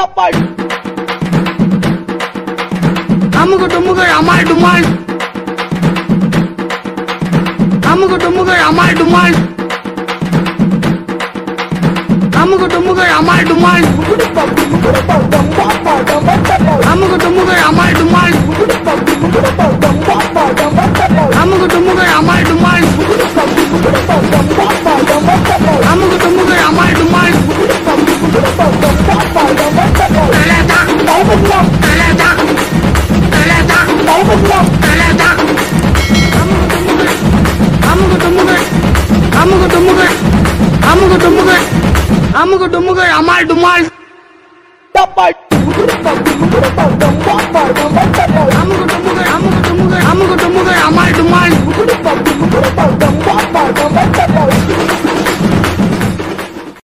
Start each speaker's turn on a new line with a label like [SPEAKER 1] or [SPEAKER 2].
[SPEAKER 1] அமுகு டுமுகள் அமால் டுமால் அமுகு டுமுகள் அமால் டுமால் அமுகு டுமுகள் அமால் டுமால் அமுகு டுமுகள் அமால் டுமால் அமுகு டுமுகள் அமால் டுமால் அமுகு டுமுகள் அமால் டுமால் தலதா தலதா தலதா தலதா அமுகு டுமுகள் அமுகு டுமுகள் அமுகு டுமுகள் அமுகு டுமுகள் அமால் டுமால் அமுகு டுமுகள் அமுகு டுமுகள் அமுகு டுமுகள் அமால் டுமால்